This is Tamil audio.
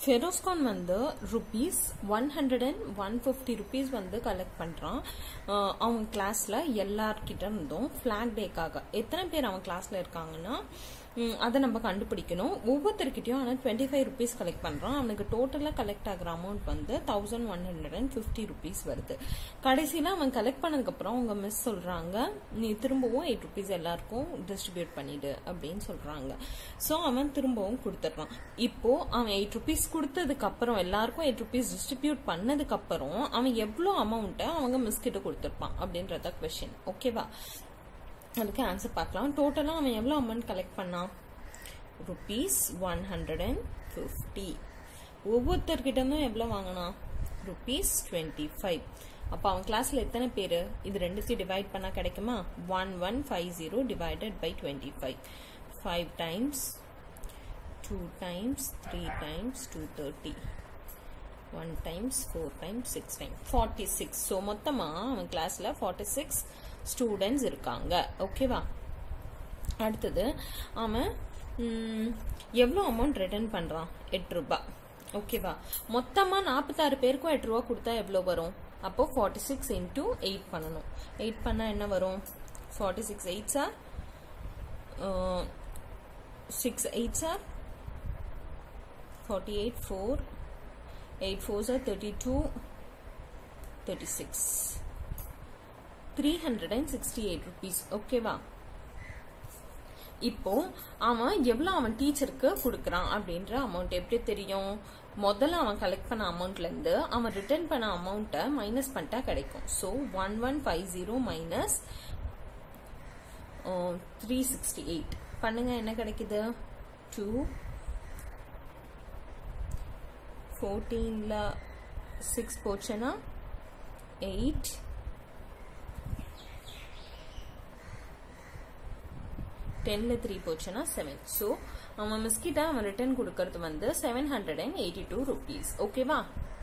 ஃபெரோஸ்கான் வந்து rupees one hundred and one fifty rupees வந்து கலெக்ட் பண்ணுறான் அவங்க கிளாஸில் எல்லார்கிட்ட இருந்தும் ஃப்ளாக் டேக்காக எத்தனை பேர் அவன் கிளாஸில் இருக்காங்கன்னா ம், அதை நம்ம கண்டுபிடிக்கணும் ஒவ்வொருத்தர்கிட்டயும் ஆனால் டுவெண்ட்டி ஃபைவ் ருபீஸ் கலெக்ட் பண்ணுறான் அவனுக்கு டோட்டலாக கலெக்ட் ஆகிற அமௌண்ட் வந்து thousand one hundred and fifty rupees வருது கடைசியில் அவன் கலெக்ட் பண்ணதுக்கப்புறம் அவங்க மிஸ் சொல்கிறாங்க நீ திரும்பவும் எயிட் ருபீஸ் எல்லாருக்கும் டிஸ்ட்ரிபியூட் பண்ணிடு அப்படின்னு சொல்கிறாங்க ஸோ அவன் திரும்பவும் கொடுத்துட்றான் இப்போ அவன் எயிட் ருபீஸ் கொடுத்ததுக்கு அப்புறம் எல்லாருக்கும் எயிட் ருபீஸ் டிஸ்ட்ரிபியூட் பண்ணதுக்கு அப்புறம் அவன் எவ்வளோ அமௌண்ட்டை அவங்க மிஸ் கிட்ட கொடுத்துருப்பான் அப்படின்றத கொஸ்டின் ஓகேவா அதுக்கு ஆன்சர் பார்க்கலாம் டோட்டலாக அவன் எவ்வளோ அமௌண்ட் கலெக்ட் பண்ணான் rupees one hundred and fifty ஒவ்வொருத்தர்கிட்டருந்தும் எவ்வளோ வாங்கினான் ருபீஸ் டுவெண்ட்டி ஃபைவ் அப்போ அவன் கிளாஸில் எத்தனை பேர் இது ரெண்டுத்தையும் டிவைட் பண்ணால் கிடைக்குமா one one five zero divided by twenty five five times two times three times two thirty one times four times six time forty six so மொத்தமாக அவன் கிளாஸில் ஃபார்ட்டி சிக்ஸ் ஸ்டூடெண்ட்ஸ் இருக்காங்க ஓகேவா அடுத்தது அவன் ம், எவ்வளோ அமௌண்ட் ரிட்டர்ன் பண்ணுறான் எட்டு ரூபாய் ஓகேவா மொத்தமாக நாற்பத்தாறு பேருக்கும் எட்டு ரூபா கொடுத்தா எவ்வளோ வரும் அப்போ ஃபார்ட்டி சிக்ஸ் இன்டூ எயிட் பண்ணணும் எயிட் பண்ணால் என்ன வரும் forty six eight sir six eight sir forty eight four eight four sir thirty two thirty six three hundred and sixty eight rupees ஓகேவா இப்போ அவன் எவ்வளவு அவன் டீச்சருக்கு கொடுக்கறான் அப்படின்ற அமௌண்ட் எப்படி தெரியும் முதல்ல அவன் கலெக்ட் பண்ண அமௌண்ட்ல இருந்து அவன் ரிட்டர்ன் பண்ண அமௌண்ட்டை மைனஸ் பண்ணிட்டா கிடைக்கும் so one one five zero minus three sixty eight பண்ணுங்க என்ன கிடைக்குது டூ ஃபோர்டீனில் சிக்ஸ் போச்சுன்னா எயிட் டென்ல த்ரீ போச்சுன்னா செவன் ஸோ அவன் மிஸ்கிட்ட அவன் ரிட்டர்ன் கொடுக்கறது வந்து seven hundred and eighty two rupees ஓகேவா